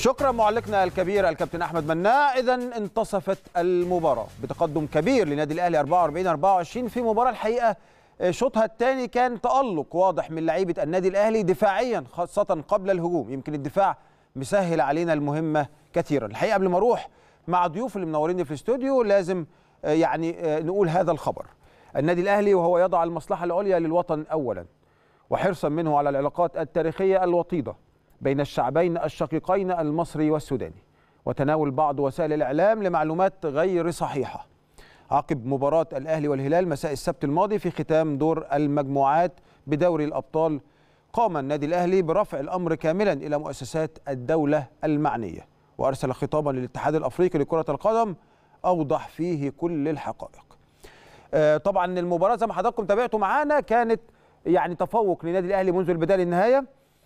شكرا معلقنا الكبير الكابتن احمد مناع اذا انتصفت المباراه بتقدم كبير لنادي الاهلي 44 24 في مباراه الحقيقه شوطها الثاني كان تالق واضح من لعيبه النادي الاهلي دفاعيا خاصه قبل الهجوم يمكن الدفاع مسهل علينا المهمه كثيرا الحقيقه قبل ما اروح مع ضيوف اللي منورين في الاستوديو لازم يعني نقول هذا الخبر النادي الاهلي وهو يضع المصلحه العليا للوطن اولا وحرصا منه على العلاقات التاريخيه الوطيده بين الشعبين الشقيقين المصري والسوداني وتناول بعض وسائل الاعلام لمعلومات غير صحيحه عقب مباراه الاهلي والهلال مساء السبت الماضي في ختام دور المجموعات بدوري الابطال قام النادي الاهلي برفع الامر كاملا الى مؤسسات الدوله المعنيه وارسل خطابا للاتحاد الافريقي لكره القدم اوضح فيه كل الحقائق طبعا المباراه زي ما حضراتكم تابعتوا معانا كانت يعني تفوق للنادي الاهلي منذ البدايه للنهايه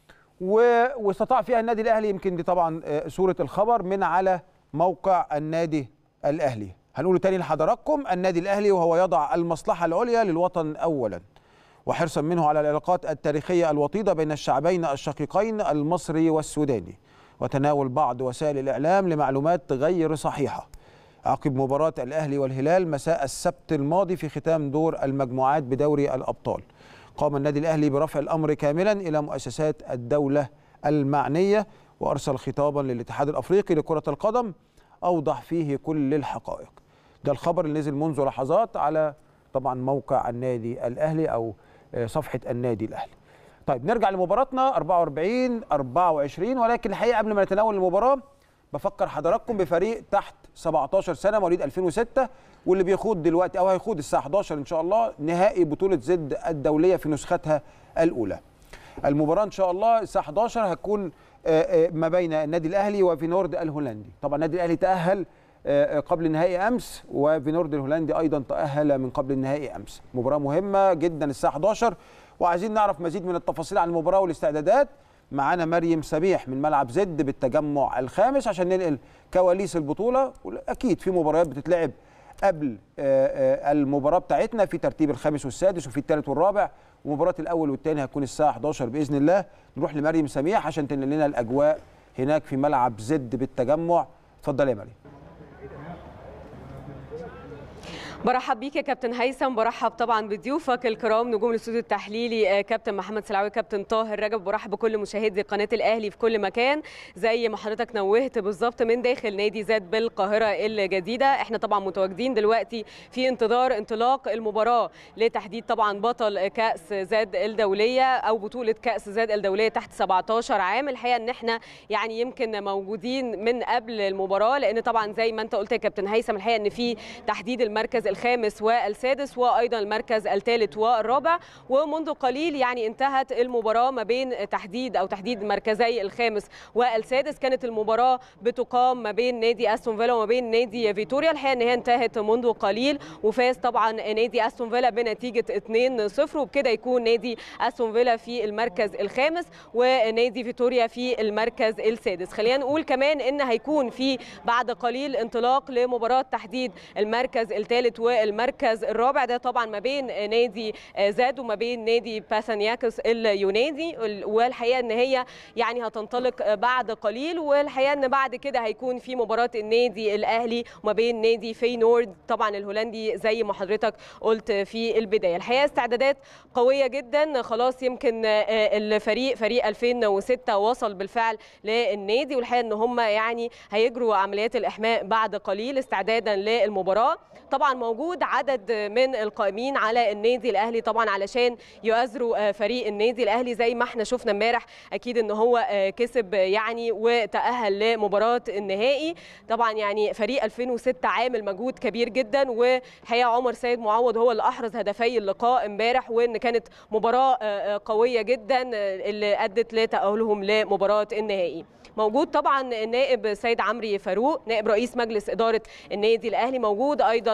واستطاع فيها النادي الاهلي يمكن دي طبعا صوره الخبر من على موقع النادي الاهلي هنقول تاني لحضراتكم النادي الاهلي وهو يضع المصلحه العليا للوطن اولا وحرصا منه على العلاقات التاريخيه الوطيده بين الشعبين الشقيقين المصري والسوداني وتناول بعض وسائل الاعلام لمعلومات غير صحيحه عقب مباراه الاهلي والهلال مساء السبت الماضي في ختام دور المجموعات بدوري الابطال قام النادي الاهلي برفع الامر كاملا الى مؤسسات الدوله المعنيه وارسل خطابا للاتحاد الافريقي لكره القدم اوضح فيه كل الحقائق ده الخبر اللي نزل منذ لحظات على طبعا موقع النادي الاهلي او صفحه النادي الاهلي طيب نرجع لمباراتنا 44 24 ولكن الحقيقه قبل ما نتناول المباراه بفكر حضراتكم بفريق تحت 17 سنه مواليد 2006 واللي بيخوض دلوقتي او هيخوض الساعه 11 ان شاء الله نهائي بطوله زد الدوليه في نسختها الاولى. المباراه ان شاء الله الساعه 11 هتكون ما بين النادي الاهلي وفينورد الهولندي، طبعا النادي الاهلي تاهل قبل النهائي امس وفينورد الهولندي ايضا تاهل من قبل النهائي امس، مباراه مهمه جدا الساعه 11 وعايزين نعرف مزيد من التفاصيل عن المباراه والاستعدادات معانا مريم سميح من ملعب زد بالتجمع الخامس عشان ننقل كواليس البطوله واكيد في مباريات بتتلعب قبل المباراه بتاعتنا في ترتيب الخامس والسادس وفي الثالث والرابع ومباراه الاول والثاني هتكون الساعه 11 باذن الله نروح لمريم سميح عشان تنقل لنا الاجواء هناك في ملعب زد بالتجمع اتفضلي يا مريم برحب بيك يا كابتن هيثم برحب طبعا بضيوفك الكرام نجوم الاستوديو التحليلي كابتن محمد سلعوي كابتن طاهر رجب برحب بكل مشاهدي قناه الاهلي في كل مكان زي ما حضرتك نوهت بالظبط من داخل نادي زاد بالقاهره الجديده احنا طبعا متواجدين دلوقتي في انتظار انطلاق المباراه لتحديد طبعا بطل كاس زاد الدوليه او بطوله كاس زاد الدوليه تحت 17 عام الحقيقه ان احنا يعني يمكن موجودين من قبل المباراه لان طبعا زي ما انت قلت يا كابتن هيثم الحقيقه ان في تحديد المركز الخامس والسادس وايضا المركز الثالث والرابع ومنذ قليل يعني انتهت المباراه ما بين تحديد او تحديد مركزي الخامس والسادس كانت المباراه بتقام ما بين نادي استون فيلا وما بين نادي فيتوريا الحقيقه ان هي انتهت منذ قليل وفاز طبعا نادي استون فيلا بنتيجه 2-0 وبكده يكون نادي استون فيلا في المركز الخامس ونادي فيتوريا في المركز السادس خلينا نقول كمان ان هيكون في بعد قليل انطلاق لمباراه تحديد المركز الثالث والمركز الرابع ده طبعا ما بين نادي زاد وما بين نادي باسانياكس اليوناني والحقيقه ان هي يعني هتنطلق بعد قليل والحقيقه ان بعد كده هيكون في مباراه النادي الاهلي وما بين نادي فينورد طبعا الهولندي زي ما حضرتك قلت في البدايه الحقيقه استعدادات قويه جدا خلاص يمكن الفريق فريق 2006 وصل بالفعل للنادي والحقيقه ان هم يعني هيجروا عمليات الاحماء بعد قليل استعدادا للمباراه طبعا موجود عدد من القائمين على النادي الاهلي طبعا علشان يؤازروا فريق النادي الاهلي زي ما احنا شفنا امبارح اكيد ان هو كسب يعني وتاهل لمباراه النهائي طبعا يعني فريق 2006 عامل مجهود كبير جدا والحقيقه عمر سيد معوض هو اللي احرز هدفي اللقاء امبارح وان كانت مباراه قويه جدا اللي ادت لتاهلهم لمباراه النهائي موجود طبعا النائب سيد عمرو فاروق نائب رئيس مجلس اداره النادي الاهلي موجود ايضا محمد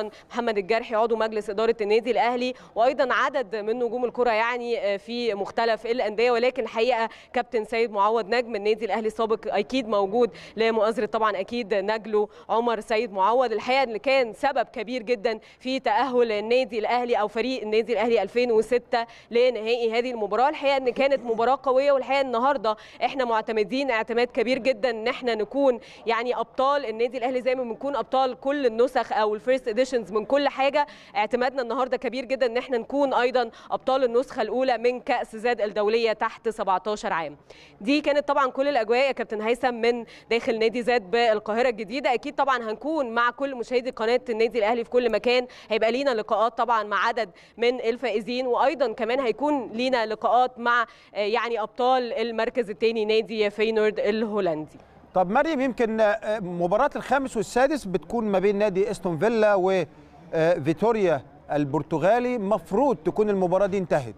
محمد الجرحي عضو مجلس اداره النادي الاهلي وايضا عدد من نجوم الكره يعني في مختلف الانديه ولكن الحقيقه كابتن سيد معوض نجم النادي الاهلي السابق اكيد موجود لمؤازره طبعا اكيد نجله عمر سيد معوض الحقيقه اللي كان سبب كبير جدا في تاهل النادي الاهلي او فريق النادي الاهلي 2006 لنهائي هذه المباراه الحقيقه ان كانت مباراه قويه والحقيقه النهارده احنا معتمدين اعتماد كبير جدا ان احنا نكون يعني ابطال النادي الاهلي زي ما بنكون ابطال كل النسخ او الفيرست اديشنز من كل حاجه اعتمادنا النهارده كبير جدا ان احنا نكون ايضا ابطال النسخه الاولى من كاس زاد الدوليه تحت 17 عام دي كانت طبعا كل الاجواء يا كابتن هيثم من داخل نادي زاد بالقاهره الجديده اكيد طبعا هنكون مع كل مشاهدي قناه النادي الاهلي في كل مكان هيبقى لينا لقاءات طبعا مع عدد من الفائزين وايضا كمان هيكون لينا لقاءات مع يعني ابطال المركز الثاني نادي فينورد الهولندي طب مريم يمكن مباراة الخامس والسادس بتكون ما بين نادي استون فيلا وفيتوريا البرتغالي مفروض تكون المباراة دي انتهت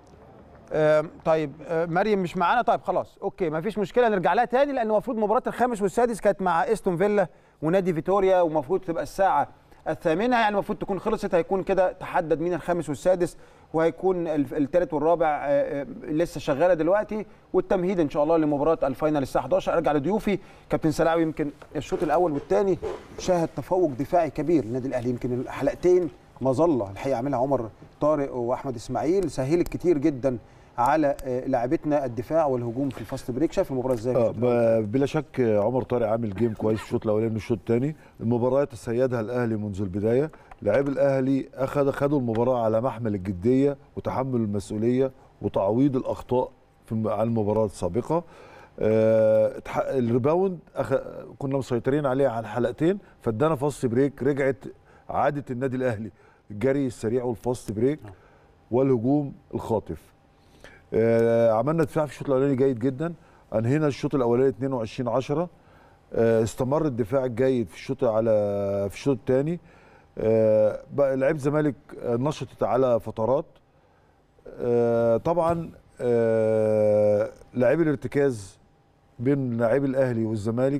طيب مريم مش معانا طيب خلاص اوكي ما فيش مشكله نرجع لها تاني لان المفروض مباراه الخامس والسادس كانت مع استون فيلا ونادي فيتوريا ومفروض تبقى الساعه الثامنه يعني المفروض تكون خلصت هيكون كده تحدد مين الخامس والسادس وهيكون الثالث والرابع لسه شغاله دلوقتي والتمهيد ان شاء الله لمباراه الفاينل الساعه 11 ارجع لضيوفي كابتن سلاوي يمكن الشوط الاول والثاني شاهد تفوق دفاعي كبير للنادي الاهلي يمكن الحلقتين مظله الحقيقه عملها عمر طارق واحمد اسماعيل سهلت كتير جدا على لاعبتنا الدفاع والهجوم في الفاست بريك شايف المباراه ازاي آه بلا شك عمر طارق عامل جيم كويس في الشوط الاولاني والشوط الثاني المباراه تسيدها الاهلي منذ البدايه لاعبي الاهلي اخذ خدوا المباراه على محمل الجديه وتحمل المسؤوليه وتعويض الاخطاء في على المباراه السابقه آه الريباوند أخ... كنا مسيطرين عليه على الحلقتين فادانا فاست بريك رجعت عاده النادي الاهلي الجري السريع والفاست بريك والهجوم الخاطف آه عملنا دفاع في الشوط الاولاني جيد جدا انهينا الشوط الاولاني 22 10 آه استمر الدفاع الجيد في الشوط على في الشوط الثاني آه لعيب الزمالك نشطت على فترات آه طبعا آه لاعبي الارتكاز بين لاعبي الاهلي والزمالك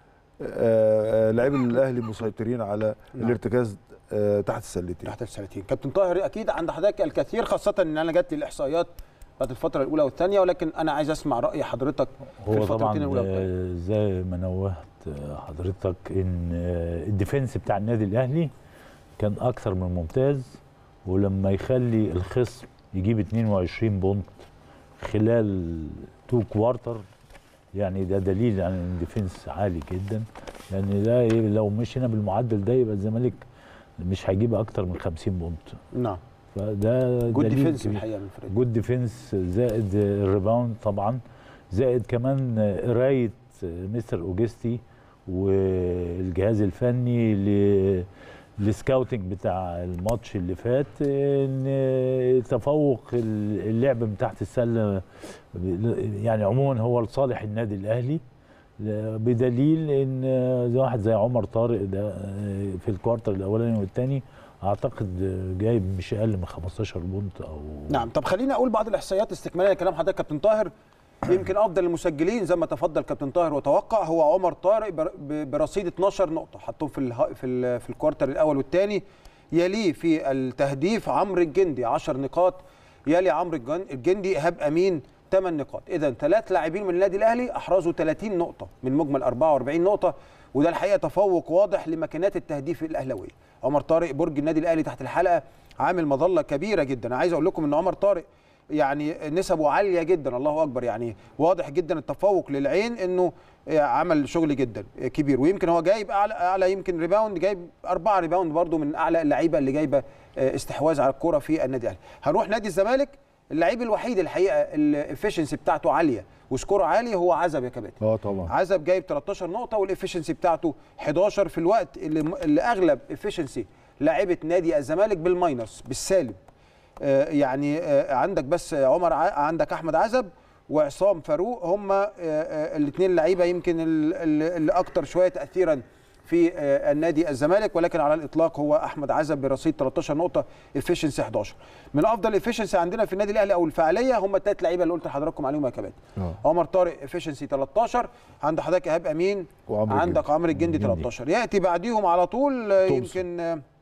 آه لاعبي الاهلي مسيطرين على نعم. الارتكاز آه تحت السلتين تحت السلتين كابتن طاهر اكيد عند حضرتك الكثير خاصه ان انا جات لي الاحصائيات بتاعت الفتره الاولى والثانيه ولكن انا عايز اسمع راي حضرتك في الفترتين الاولى والثانيه زي ما نوهت حضرتك ان الديفنس بتاع النادي الاهلي كان اكثر من ممتاز ولما يخلي الخصم يجيب 22 بونت خلال تو كوارتر يعني ده دليل على ان الديفنس عالي جدا لان ده لو مشينا بالمعدل ده يبقى الزمالك مش هيجيب اكتر من 50 بونت نعم فده جود ديفنس الحقيقه من الفريق جود ديفنس زائد الريباوند طبعا زائد كمان قرايه مستر اوجستي والجهاز الفني للسكاوتنج بتاع الماتش اللي فات ان تفوق اللعب من تحت السله يعني عموما هو لصالح النادي الاهلي بدليل ان واحد زي عمر طارق ده في الكوارتر الاولاني والثاني اعتقد جايب مش اقل من 15 بونت او نعم طب خليني اقول بعض الاحصائيات استكماليه لكلام حضرتك كابتن طاهر يمكن افضل المسجلين زي ما تفضل كابتن طاهر وتوقع هو عمر طارق برصيد 12 نقطه حطهم في ال في ال في الكوارتر الاول والثاني يليه في التهديف عمرو الجندي 10 نقاط يلي عمرو الجندي ايهاب امين 8 نقاط اذا ثلاث لاعبين من النادي الاهلي احرزوا 30 نقطه من مجمل 44 نقطه وده الحقيقه تفوق واضح لماكينات التهديف الاهلاويه عمر طارق برج النادي الاهلي تحت الحلقه عامل مظله كبيره جدا انا عايز اقول لكم ان عمر طارق يعني نسبه عاليه جدا الله اكبر يعني واضح جدا التفوق للعين انه عمل شغل جدا كبير ويمكن هو جايب اعلى اعلى يمكن ريباوند جايب اربعه ريباوند برده من اعلى اللعيبه اللي جايبه استحواذ على الكوره في النادي الاهلي هنروح نادي الزمالك اللعيب الوحيد الحقيقه الافشنسي بتاعته عاليه وسكوره عالي هو عزب يا كابتن اه طبعا عزب جايب 13 نقطه والافشنسي بتاعته 11 في الوقت اللي, اللي اغلب افشنسي لاعيبه نادي الزمالك بالماينس بالسالب آه يعني آه عندك بس عمر عندك احمد عزب وعصام فاروق هم آه الاثنين لعيبه يمكن اللي اكتر شويه تاثيرا في النادي الزمالك ولكن على الاطلاق هو احمد عزب برصيد 13 نقطه افشنسي 11 من افضل افشنسي عندنا في النادي الاهلي او الفعاليه هم الثلاث لعيبه اللي قلت لحضراتكم عليهم يا كابتن عمر طارق افشنسي 13 عند حضرتك ايهاب امين عندك عمرو الجندي 13 ياتي بعديهم على طول يمكن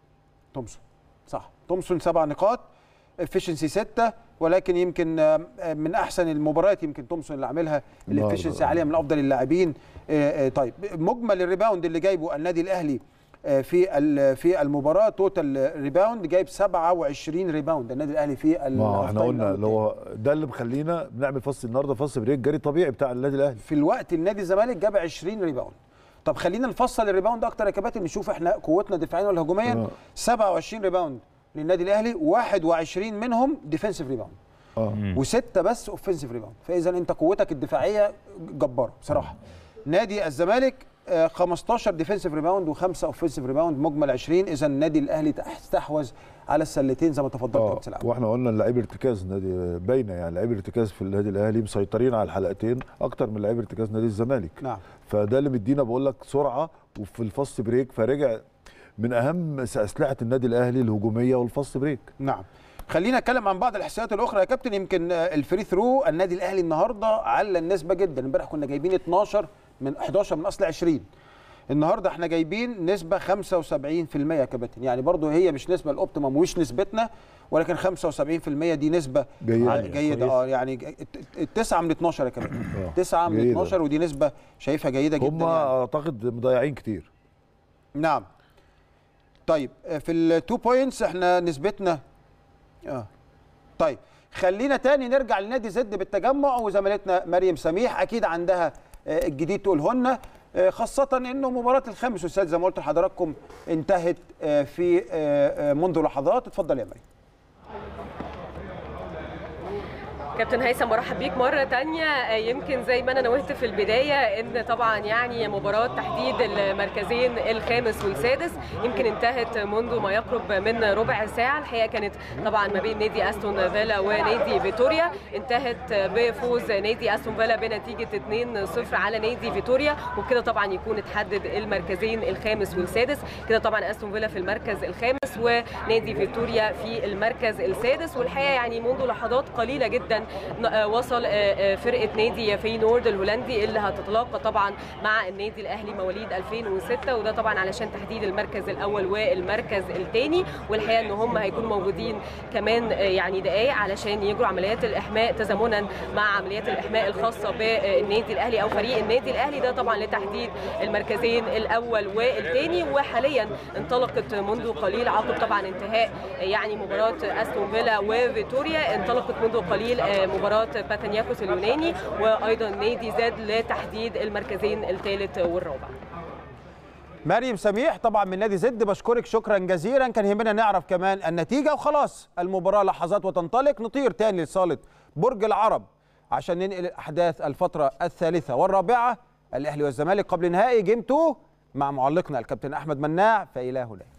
تومسون صح تومسون سبع نقاط افشنسي ستة ولكن يمكن آه، آه، من احسن المباريات يمكن تومسون اللي عاملها النهاردة. الافشنسي عاليه من افضل اللاعبين آه، آه، طيب مجمل الريباوند اللي جايبه النادي الاهلي آه، في ال- في المباراه توتال ريباوند جايب 27 ريباوند النادي الاهلي في ما الهاف احنا تايم قلنا الأول اللي هو ده اللي مخلينا بنعمل فصل النهارده فصل بريك جري طبيعي بتاع النادي الاهلي في الوقت النادي الزمالك جاب 20 ريباوند طب خلينا نفصل الريباوند اكتر يا كباتن نشوف احنا قوتنا دفاعيا ولا هجوميا آه. 27 ريباوند للنادي الاهلي 21 منهم ديفensive ريباوند اه وسته بس اوفنسيف ريباوند فاذا انت قوتك الدفاعيه جباره بصراحه نادي الزمالك آه، 15 ديفنسيف ريباوند وخمسه اوفنسيف ريباوند مجمل 20 اذا النادي الاهلي استحوذ على السلتين زي ما تفضلت يا اه كابتن سلام. واحنا قلنا اللعيب ارتكاز نادي باينه يعني لعيب ارتكاز في النادي الاهلي مسيطرين على الحلقتين اكتر من لعيب ارتكاز نادي الزمالك نعم فده اللي مدينا بقول لك سرعه وفي الفاست بريك فرجع من اهم اسلحه النادي الاهلي الهجوميه والفاست بريك نعم خلينا نتكلم عن بعض الاحصائيات الاخرى يا كابتن يمكن آه، الفري ثرو النادي الاهلي النهارده على النسبه جدا امبارح كنا جايبين 12 من 11 من اصل 20 النهارده احنا جايبين نسبه 75% يا كابتن يعني برضو هي مش نسبه الاوبتيمم ومش نسبتنا ولكن 75% دي نسبه جيدة. آه، جيده اه يعني 9 من 12 يا كابتن 9 من جيدة. 12 ودي نسبه شايفها جيده جدا هم يعني. اعتقد مضيعين كتير نعم طيب آه، في التو بوينتس احنا نسبتنا اه طيب خلينا تاني نرجع لنادي زد بالتجمع وزميلتنا مريم سميح اكيد عندها آه، الجديد تقوله لنا آه، خاصة انه مباراة الخامس والسادس زي ما قلت لحضراتكم انتهت آه، في آه، آه، منذ لحظات اتفضل يا مريم كابتن هيثم برحب بيك مرة تانية آه، يمكن زي ما أنا نوهت في البداية إن طبعا يعني مباراة تحديد المركزين الخامس والسادس يمكن انتهت منذ ما يقرب من ربع ساعة الحقيقة كانت طبعا ما بين نادي أستون فيلا ونادي فيتوريا انتهت بفوز نادي أستون فيلا بنتيجة 2-0 على نادي فيتوريا وبكده طبعا يكون اتحدد المركزين الخامس والسادس كده طبعا أستون فيلا في المركز الخامس ونادي فيتوريا في المركز السادس والحقيقة يعني منذ لحظات قليلة جدا ن- آه، وصل آه، آه، فرقه نادي فينورد الهولندي اللي هتتلاقى طبعا مع النادي الاهلي مواليد 2006 وده طبعا علشان تحديد المركز الاول والمركز الثاني والحقيقه ان هم هيكونوا موجودين كمان آه، يعني دقائق علشان يجروا عمليات الاحماء تزامنا مع عمليات الاحماء الخاصه بالنادي الاهلي او فريق النادي الاهلي ده طبعا لتحديد المركزين الاول والثاني وحاليا انطلقت منذ قليل عقب طبعا انتهاء يعني مباراه استون فيلا وفيتوريا انطلقت منذ قليل آه، مباراه باتانياكوس اليوناني وايضا نادي زاد لتحديد المركزين الثالث والرابع مريم سميح طبعا من نادي زد بشكرك شكرا جزيلا كان يهمنا نعرف كمان النتيجه وخلاص المباراه لحظات وتنطلق نطير تاني لصاله برج العرب عشان ننقل احداث الفتره الثالثه والرابعه الاهلي والزمالك قبل نهائي جيم 2 مع معلقنا الكابتن احمد مناع فالى هناك